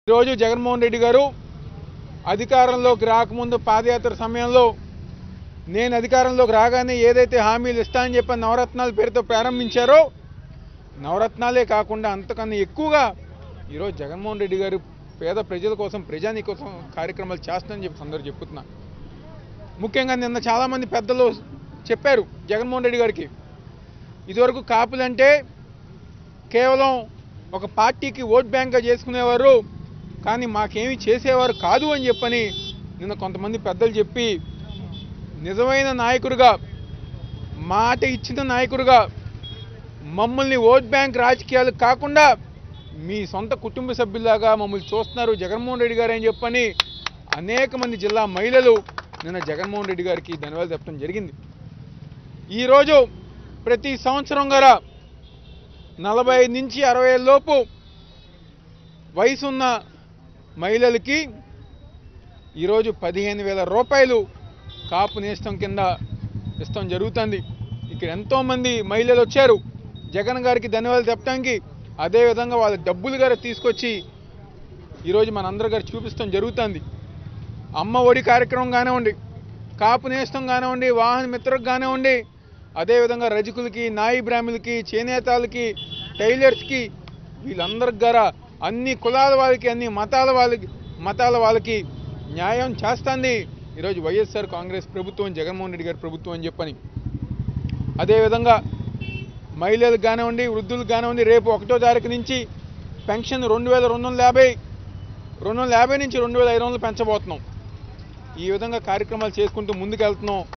ఈరోజు జగన్మోహన్ రెడ్డి గారు అధికారంలోకి రాకముందు పాదయాత్ర సమయంలో నేను అధికారంలోకి రాగానే ఏదైతే హామీలు ఇస్తానని చెప్పి నవరత్నాల పేరుతో ప్రారంభించారో నవరత్నాలే కాకుండా అంతకన్నా ఎక్కువగా ఈరోజు జగన్మోహన్ రెడ్డి గారు పేద ప్రజల కోసం ప్రజాని కోసం కార్యక్రమాలు చేస్తానని చెప్పి అందరూ చెప్పుతున్నా ముఖ్యంగా నిన్న చాలామంది పెద్దలు చెప్పారు జగన్మోహన్ రెడ్డి గారికి ఇదివరకు కాపులంటే కేవలం ఒక పార్టీకి ఓట్ బ్యాంక్గా చేసుకునేవారు కానీ మాకేమీ చేసేవారు కాదు అని చెప్పని నిన్న కొంతమంది పెద్దలు చెప్పి నిజమైన నాయకుడిగా మాట ఇచ్చిన నాయకుడిగా మమ్మల్ని ఓట్ బ్యాంక్ రాజకీయాలు కాకుండా మీ సొంత కుటుంబ సభ్యులాగా మమ్మల్ని చూస్తున్నారు జగన్మోహన్ రెడ్డి గారు అని చెప్పని అనేక మంది జిల్లా మహిళలు నిన్న జగన్మోహన్ రెడ్డి గారికి ధన్యవాదాలు చెప్పడం జరిగింది ఈరోజు ప్రతి సంవత్సరం గారా నలభై ఐదు నుంచి అరవై ఏళ్ళ లోపు వయసున్న మహిళలకి ఈరోజు పదిహేను వేల రూపాయలు కాపు నేస్తం కింద ఇస్తాం జరుగుతుంది ఇక్కడ ఎంతోమంది మహిళలు వచ్చారు జగన్ గారికి ధన్యవాదాలు చెప్పడానికి అదేవిధంగా వాళ్ళ డబ్బులు గారు తీసుకొచ్చి ఈరోజు మనందరి గారు చూపిస్తాం జరుగుతుంది అమ్మ ఒడి కార్యక్రమం కానివ్వండి కాపు నేస్తం కానివ్వండి వాహన మిత్రకు కానివ్వండి అదేవిధంగా రజకులకి నాయి బ్రాహ్మణులకి చేనేతాలకి టైలర్స్కి వీళ్ళందరికి గారా అన్ని కులాల వాళ్ళకి అన్ని మతాల వాళ్ళకి మతాల వాళ్ళకి న్యాయం చేస్తుంది ఈరోజు వైఎస్ఆర్ కాంగ్రెస్ ప్రభుత్వం జగన్మోహన్ రెడ్డి గారి ప్రభుత్వం అని చెప్పని అదేవిధంగా మహిళలకు కానివ్వండి వృద్ధులకు కానివ్వండి రేపు ఒకటో తారీఖు నుంచి పెన్షన్ రెండు వేల రెండు వందల యాభై రెండు వందల యాభై నుంచి రెండు వేల ఐదు వందలు పెంచబోతున్నాం ఈ విధంగా కార్యక్రమాలు చేసుకుంటూ ముందుకు వెళ్తున్నాం